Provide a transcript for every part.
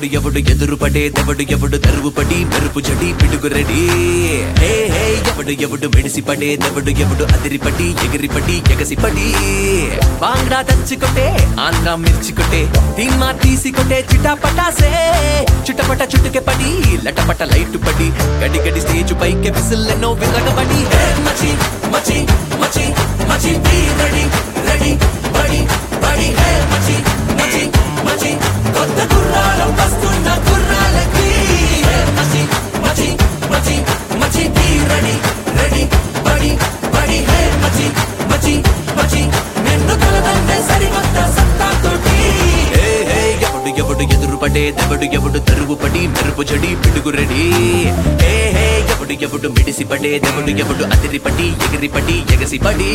ఎవడు ఎదురు పడే దెవడు ఎవడు తరువు పడి మెరుపు జడి పిడుగు రెడీ హే హే ఎవడు ఎవడు మెడిసి పడే దెవడు ఎవడు అదిరిపడి ఎగిరిపడి ఎగసిపడి బాంగ్డా దంచుకొట్టే ఆంధ్రా మిర్చికొట్టే తీన్మా తీసికొట్టే చిటా పటాసే చుట్టపట చుట్టుకే పడి లటపట లైట్ పడి గడి గడి స్టేజ్ పైకి విసిల్లెన్నో విరగబడి హే మచి మచి మచి మచి be ready ready buddy buddy hey మచి మచి మచి కొత్త గుర్రాలు వస్తున్న గుర్రాలకి హే మచి మచి మచి మచి be ready ready buddy buddy hey మచి మచి మచి నిన్ను కలదంటే సరికొత్త సత్తాతోటి హే హే ఎవడు ఎవడు ఎదురు పడే దెవడు ఎవడు తరువు పడి మెరుపు జడి పిడుగు రెడీ హే హే ఎవడు ఎవడు మిడిసి పడే దెవడు ఎవడు అదిరిపడి ఎగిరిపడి ఎగసిపడి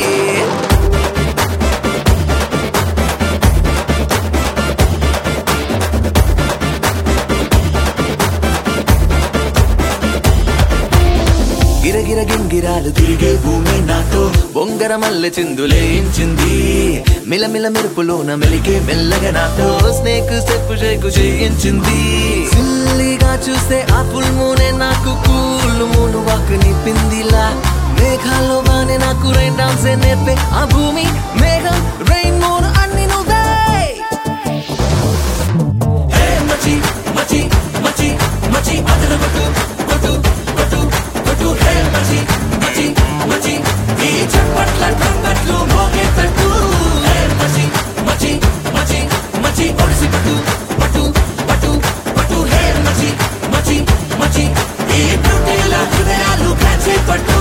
గిరగిర గింగిరాలు తిరిగే భూమి నాతో బొంగర మల్లె చిందులేయించింది మిలమిల మెరుపులోన మెలికే మెల్లగా నాతో స్నేక్ స్టెప్ షేకు చేయించింది సిల్లిగా చూస్తే ఆ ఫుల్ మూనే నాకు కూల్ మూను వాకు నిప్పిందిలా మేఘాల్లో బానే నాకు రైన్ డాన్సే నేర్పే ఆ భూమి మేఘం రైన్ మూన్ అన్ని నువ్వే హే మచి మచి మచి మచి అదల కొట్టు కొట్టు కొట్టు కొట్టు హే మచి మచి మచి ఈ చప్పట్ల ట్రంపెట్లు మోగేటట్టు హే మచి మచి మచి మచి ఒడిసి పట్టు పట్టు పట్టు పట్టు హే మచి మచి మచి ఈ బ్యూటీల హృదయాలు కాచే పట్టు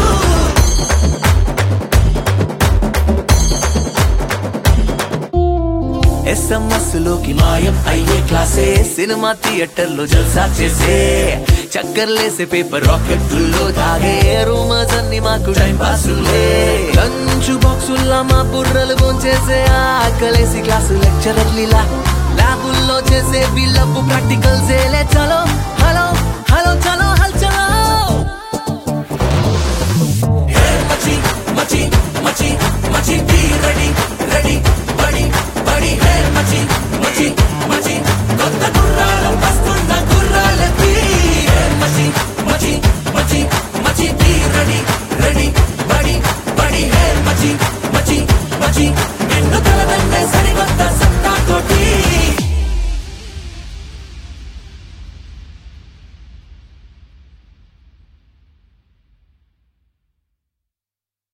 ఎస్ఎంఎస్ లోకి మాయం అయ్యే క్లాసే సినిమా థియేటర్ లో జల్సా చేసే చక్కర్లేసే పేపర్ రాకెట్లో తాగే రూమర్స్ అన్ని మాకు టైం పాసులే లంచ్ బాక్సుల్లా మా బుర్రలు భోంచేసే ఆకలేసి క్లాసు లెక్చరర్లీలా ల్యాబుల్లో చేసే బిల్లపు ప్రాక్టికల్స్ ఏలే చలో హలో హలో చలో హల్ చలో హే మచి మచి మచి మచి be ready ready buddy buddy hey మచి మచి మచి కొత్త గుర్రాలు వస్తున్న గుర్రాలకి హే మచి మచి మచి మచి be ready ready buddy buddy hey మచి మచి మచి